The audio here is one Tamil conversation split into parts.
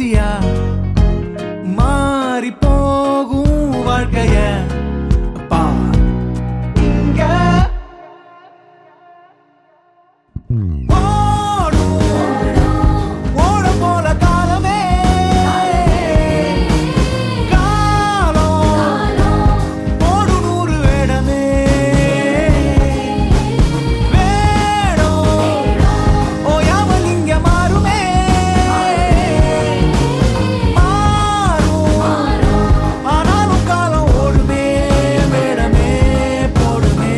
காட்சியா மாறி போகும் வாழ்க்கைய பார் இங்க ஓடும் ஓடம் போல காலமே காலம் ஓடு நூறு வேடமே வேடம் ஓயாமல் இங்க மாறுமே மாறும் ஆனாலும் காலம் ஓடுமே வேடமே போடுமே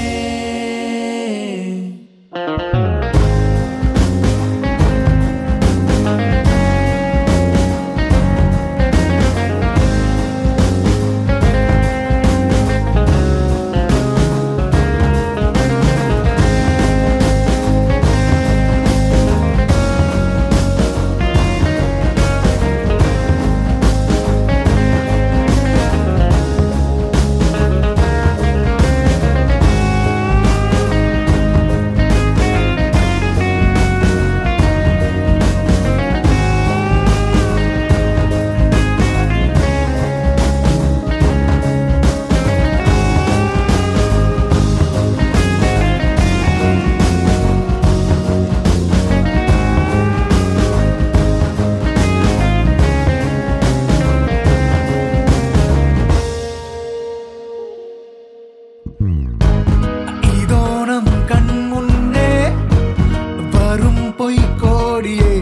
இதோ நம் கண் முன்னே வரும் பொய் கோடியே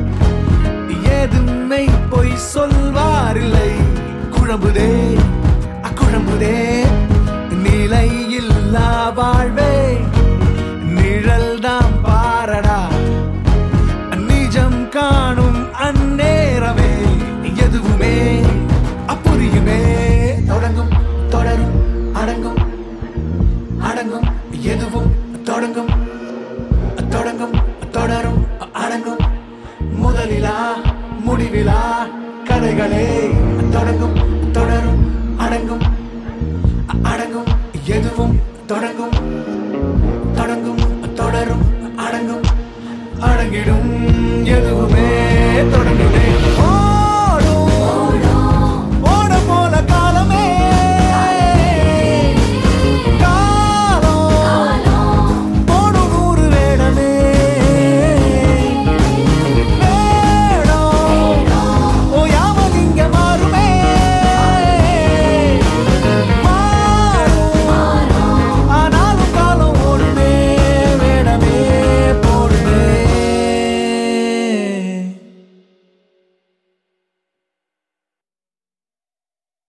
எதுமை பொய் சொல்வாரில்லை குழம்புதே அக்குழம்புதே நிலையில்லா வாழ்வே நிழல் தான் பாரடா நிஜம் காணும் அந்நேரமே எதுவுமே அப்புரியுமே தொடங்கும் தொடரும் அடங்கும் அடங்கும் எதுவும் தொடங்கும் தொடங்கும் தொடரும் அடங்கும் முதலிலா முடிவிலா கதைகளே தொடங்கும் தொடரும் அடங்கும் அடங்கும் எதுவும் தொடங்கும் தொடங்கும் தொடரும் அடங்கும் அடங்கிடும்